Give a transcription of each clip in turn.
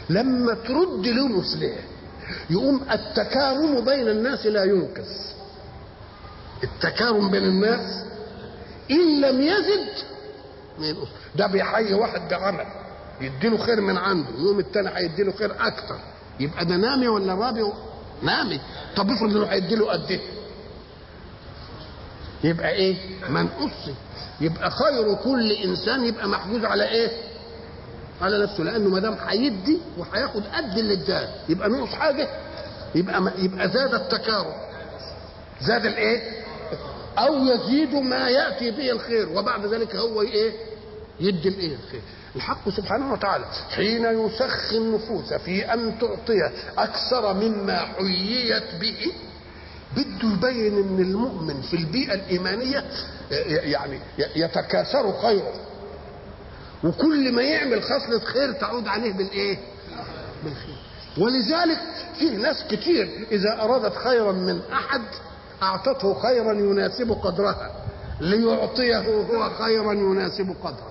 لما ترد له مثله يقوم التكارم بين الناس لا ينقص التكارم بين الناس ان لم يزد ما ينقص ده بيحيي واحد بعمل يديله خير من عنده يقوم التاني هيديله خير اكتر يبقى ده نامي ولا رابي نامي طب افرض انه هيديله قد ايه يبقى ايه منقص يبقى خير كل انسان يبقى محجوز على ايه على نفسه لانه ما دام هيدي وهياخد قد اللي اداه يبقى نقص حاجه يبقى ما يبقى زاد التكارم زاد الايه او يزيد ما ياتي به الخير وبعد ذلك هو ايه يدي الايه الخير الحق سبحانه وتعالى حين يسخي النفوس في ان تعطي اكثر مما حييت به بده يبين ان المؤمن في البيئه الايمانيه يعني يتكاثر خيره وكل ما يعمل خصلة خير تعود عليه بالايه بالخير ولذلك فيه ناس كتير اذا ارادت خيرا من احد اعطته خيرا يناسب قدرها ليعطيه هو خيرا يناسب قدره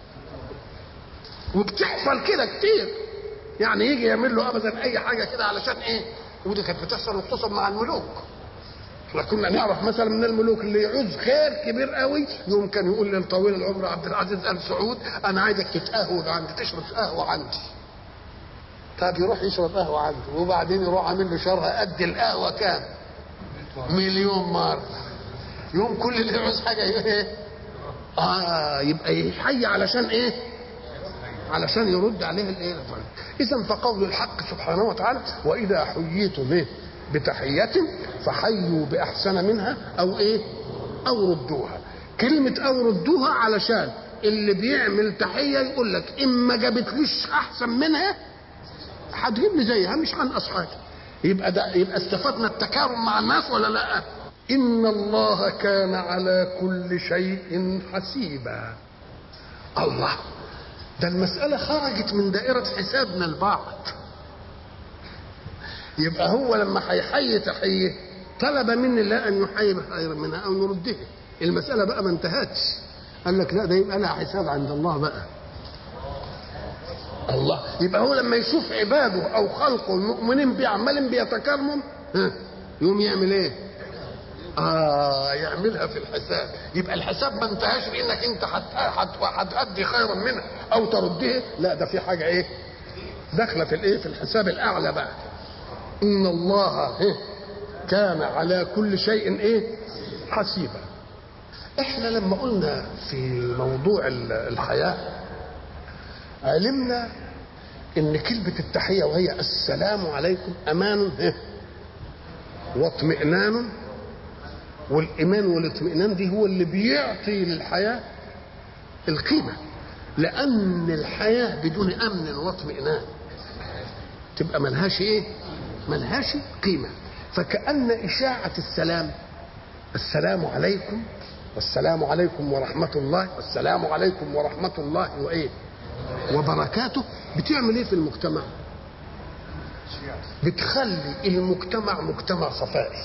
وبتحصل كده كتير يعني يجي يعمل له ابدا اي حاجه كده علشان ايه ودي كانت بتحصل وخصوصا مع الملوك احنا كنا نعرف مثلا من الملوك اللي يعوز خير كبير قوي يوم كان يقول للطويل العمر عبد العزيز ال سعود انا عايزك تتقهوى عندي تشرب قهوه عندي طب يروح يشرب قهوه عنده وبعدين يروح عامل له شرها قد القهوه كام مليون مره يوم كل اللي يعوز حاجه ايه اه يبقى يحيي علشان ايه علشان يرد عليه الايه اذا فقول الحق سبحانه وتعالى واذا حييتم به بتحية فحيوا بأحسن منها أو إيه؟ أو ردوها. كلمة أو ردوها علشان اللي بيعمل تحية يقول لك إن ما جابتليش أحسن منها هتجيب لي زيها مش هنقص حاجة. يبقى ده يبقى استفدنا التكارم مع الناس ولا لا؟ إن الله كان على كل شيء حسيبا. الله ده المسألة خرجت من دائرة حسابنا البعض. يبقى هو لما هيحيي تحيه طلب مني لا ان يحيي خيرا منها او يردها المساله بقى ما انتهتش قال لك لا ده يبقى لها حساب عند الله بقى الله يبقى هو لما يشوف عباده او خلقه المؤمنين بيعمل بيتكرموا ها يقوم يعمل ايه اه يعملها في الحساب يبقى الحساب ما انتهاش بانك انت هتأدي خيرا منها او تردها لا ده في حاجه ايه داخله في الايه في الحساب الاعلى بقى ان الله كان على كل شيء ايه حسيبا احنا لما قلنا في موضوع الحياه علمنا ان كلمه التحيه وهي السلام عليكم امان واطمئنان والايمان والاطمئنان دي هو اللي بيعطي للحياه القيمه لان الحياه بدون امن واطمئنان تبقى ملهاش ايه ملهاش قيمة فكأن إشاعة السلام السلام عليكم والسلام عليكم ورحمة الله والسلام عليكم ورحمة الله وإيه وبركاته بتعمل إيه في المجتمع بتخلي المجتمع مجتمع صفائي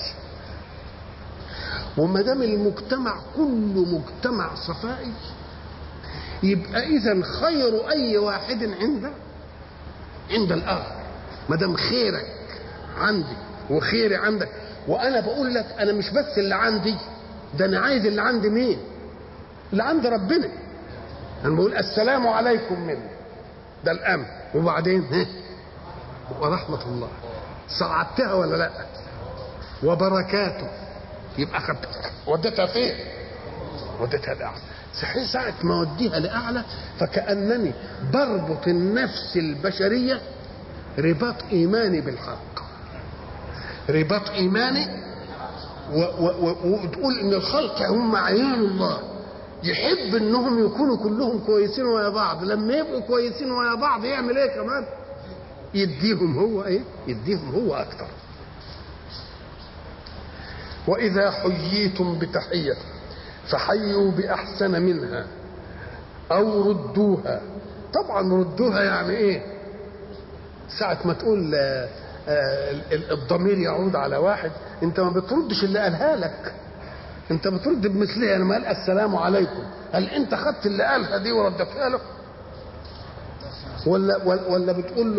وما دام المجتمع كله مجتمع صفائي يبقى إذا خير أي واحد عنده عند الآخر ما دام خيرك عندي وخيري عندك وانا بقول لك انا مش بس اللي عندي ده انا عايز اللي عندي مين اللي عند ربنا انا بقول السلام عليكم مني ده الامن وبعدين ها ورحمة الله صعدتها ولا لا وبركاته يبقى خدتها وديتها فين وديتها لأعلى صحيح ساعة ما أوديها لأعلى فكأنني بربط النفس البشرية رباط إيماني بالحق رباط ايماني وتقول ان الخلق هم عيال الله يحب انهم يكونوا كلهم كويسين ويا بعض لما يبقوا كويسين ويا بعض يعمل ايه كمان يديهم هو ايه يديهم هو اكتر واذا حييتم بتحيه فحيوا باحسن منها او ردوها طبعا ردوها يعني ايه ساعه ما تقول آه الضمير يعود على واحد انت ما بتردش اللي قالها لك انت بترد بمثلها لما قال السلام عليكم هل انت خدت اللي قالها دي وردتها له ولا ولا بتقول له